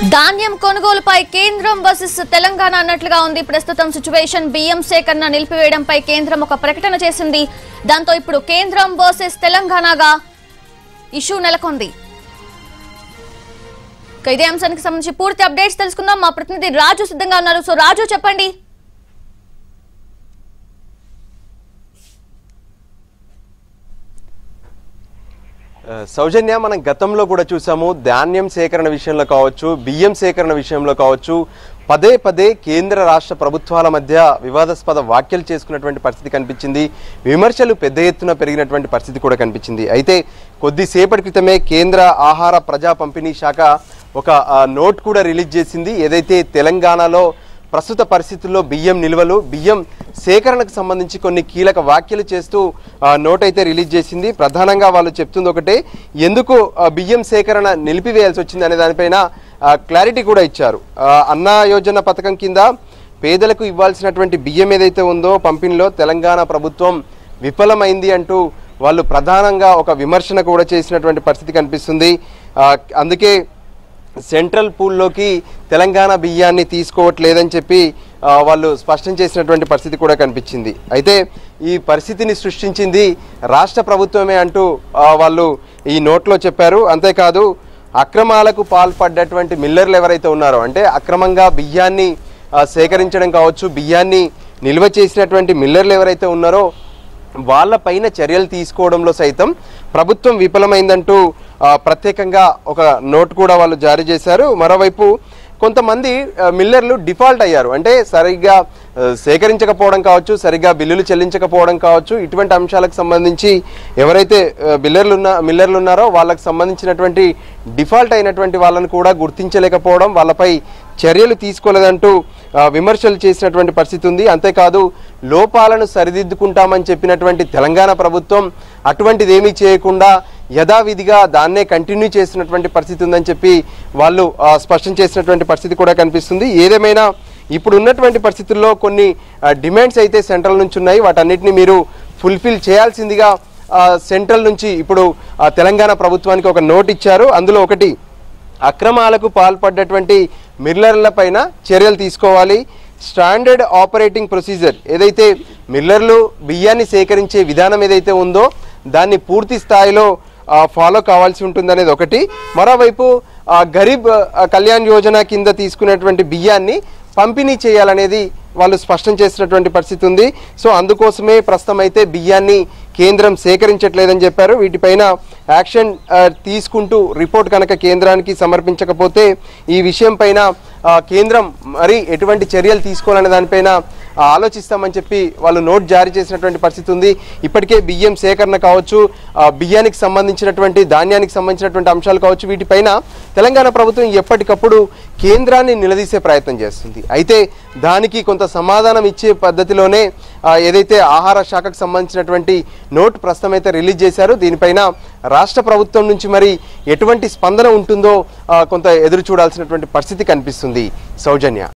ధాన్యం కొనుగోలుపై కేంద్రం వర్సెస్ తెలంగాణ అన్నట్లుగా ఉంది ప్రస్తుతం సిచ్యువేషన్ బియ్యం సేకరణ నిలిపివేయడంపై కేంద్రం ఒక ప్రకటన చేసింది దాంతో ఇప్పుడు కేంద్రం వర్సెస్ తెలంగాణగా ఇష్యూ నెలకొంది ఇక ఇదే అంశానికి సంబంధించి పూర్తి అప్డేట్స్ తెలుసుకుందాం మా ప్రతినిధి రాజు సిద్ధంగా ఉన్నారు సో రాజు చెప్పండి ఆ, సౌజన్య మనం గతంలో కూడా చూసాము ధాన్యం సేకరణ విషయంలో కావచ్చు బియ్యం సేకరణ విషయంలో కావచ్చు పదే పదే కేంద్ర రాష్ట్ర ప్రభుత్వాల మధ్య వివాదాస్పద వ్యాఖ్యలు చేసుకున్నటువంటి పరిస్థితి కనిపించింది విమర్శలు పెద్ద ఎత్తున పెరిగినటువంటి పరిస్థితి కూడా కనిపించింది అయితే కొద్దిసేపటి క్రితమే కేంద్ర ఆహార ప్రజా పంపిణీ శాఖ ఒక ఆ, నోట్ కూడా రిలీజ్ చేసింది ఏదైతే తెలంగాణలో ప్రస్తుత పరిస్థితుల్లో బియ్యం నిల్వలు బియ్యం సేకరణకు సంబంధించి కొన్ని కీలక వ్యాఖ్యలు చేస్తూ ఆ, నోట్ అయితే రిలీజ్ చేసింది ప్రధానంగా వాళ్ళు చెప్తుంది ఒకటే ఎందుకు ఆ, బియ్యం సేకరణ నిలిపివేయాల్సి వచ్చింది అనే దానిపైన ఆ, క్లారిటీ కూడా ఇచ్చారు ఆ, అన్నా యోజన పథకం కింద పేదలకు ఇవ్వాల్సినటువంటి బియ్యం ఏదైతే ఉందో పంపిణీలో తెలంగాణ ప్రభుత్వం విఫలమైంది అంటూ వాళ్ళు ప్రధానంగా ఒక విమర్శన కూడా చేసినటువంటి పరిస్థితి కనిపిస్తుంది ఆ, అందుకే సెంట్రల్ పూల్లోకి తెలంగాణ బియ్యాన్ని తీసుకోవట్లేదని చెప్పి ఆ, వాళ్ళు స్పష్టం చేసినటువంటి పరిస్థితి కూడా కనిపించింది అయితే ఈ పరిస్థితిని సృష్టించింది రాష్ట్ర ప్రభుత్వమే అంటూ ఆ, వాళ్ళు ఈ నోట్లో చెప్పారు అంతేకాదు అక్రమాలకు పాల్పడ్డటువంటి మిల్లర్లు ఎవరైతే ఉన్నారో అంటే అక్రమంగా బియ్యాన్ని ఆ, సేకరించడం కావచ్చు బియ్యాన్ని నిల్వ చేసినటువంటి మిల్లర్లు ఎవరైతే ఉన్నారో వాళ్ళపైన చర్యలు తీసుకోవడంలో సైతం ప్రభుత్వం విఫలమైందంటూ ఆ, ప్రత్యేకంగా ఒక నోట్ కూడా వాళ్ళు జారీ చేశారు మరోవైపు కొంతమంది ఆ, మిల్లర్లు డిఫాల్ట్ అయ్యారు అంటే సరిగ్గా ఆ, సేకరించకపోవడం కావచ్చు సరిగ్గా బిల్లులు చెల్లించకపోవడం కావచ్చు ఇటువంటి అంశాలకు సంబంధించి ఎవరైతే ఆ, బిల్లర్లు ఉన్న మిల్లర్లు ఉన్నారో వాళ్ళకి సంబంధించినటువంటి డిఫాల్ట్ అయినటువంటి వాళ్ళని కూడా గుర్తించలేకపోవడం వాళ్ళపై చర్యలు తీసుకోలేదంటూ ఆ, విమర్శలు చేసినటువంటి పరిస్థితి ఉంది అంతేకాదు లోపాలను సరిదిద్దుకుంటామని చెప్పినటువంటి తెలంగాణ ప్రభుత్వం అటువంటిది ఏమీ చేయకుండా యథావిధిగా దాన్నే కంటిన్యూ చేసినటువంటి పరిస్థితి ఉందని చెప్పి వాళ్ళు ఆ, స్పష్టం చేసినటువంటి పరిస్థితి కూడా కనిపిస్తుంది ఏదేమైనా ఇప్పుడు ఉన్నటువంటి పరిస్థితుల్లో కొన్ని ఆ, డిమాండ్స్ అయితే సెంట్రల్ నుంచి ఉన్నాయి వాటన్నిటిని మీరు ఫుల్ఫిల్ చేయాల్సిందిగా ఆ, సెంట్రల్ నుంచి ఇప్పుడు ఆ, తెలంగాణ ప్రభుత్వానికి ఒక నోట్ ఇచ్చారు అందులో ఒకటి అక్రమాలకు పాల్పడ్డటువంటి మిల్లర్ల పైన చర్యలు తీసుకోవాలి స్టాండర్డ్ ఆపరేటింగ్ ప్రొసీజర్ ఏదైతే మిల్లర్లు బియ్యాన్ని సేకరించే విధానం ఏదైతే ఉందో దాన్ని పూర్తి స్థాయిలో ఫాలో కావాల్సి ఉంటుంది అనేది ఒకటి మరోవైపు ఆ, గరీబ్ ఆ, కళ్యాణ్ యోజన కింద తీసుకునేటువంటి బియ్యాన్ని పంపిణీ చేయాలనేది వాళ్ళు స్పష్టం చేసినటువంటి పరిస్థితి ఉంది సో అందుకోసమే ప్రస్తుతం అయితే బియ్యాన్ని కేంద్రం సేకరించట్లేదని చెప్పారు వీటిపైన యాక్షన్ ఆ, తీసుకుంటూ రిపోర్ట్ కనుక కేంద్రానికి సమర్పించకపోతే ఈ విషయం పైన ఆ, కేంద్రం మరి ఎటువంటి చర్యలు తీసుకోవాలనే దానిపైన ఆ, ఆలోచిస్తామని చెప్పి వాళ్ళు నోట్ జారీ చేసినటువంటి పరిస్థితి ఉంది ఇప్పటికే బియ్యం సేకరణ కావచ్చు ఆ, బియ్యానికి సంబంధించినటువంటి ధాన్యానికి సంబంధించినటువంటి అంశాలు కావచ్చు వీటిపైన తెలంగాణ ప్రభుత్వం ఎప్పటికప్పుడు కేంద్రాన్ని నిలదీసే ప్రయత్నం చేస్తుంది అయితే దానికి కొంత సమాధానం ఇచ్చే పద్ధతిలోనే ఆ, ఏదైతే ఆహార శాఖకు సంబంధించినటువంటి నోట్ ప్రస్తుతం అయితే రిలీజ్ చేశారు దీనిపైన రాష్ట్ర ప్రభుత్వం నుంచి మరి ఎటువంటి స్పందన ఉంటుందో ఆ, కొంత ఎదురు చూడాల్సినటువంటి పరిస్థితి కనిపిస్తుంది సౌజన్య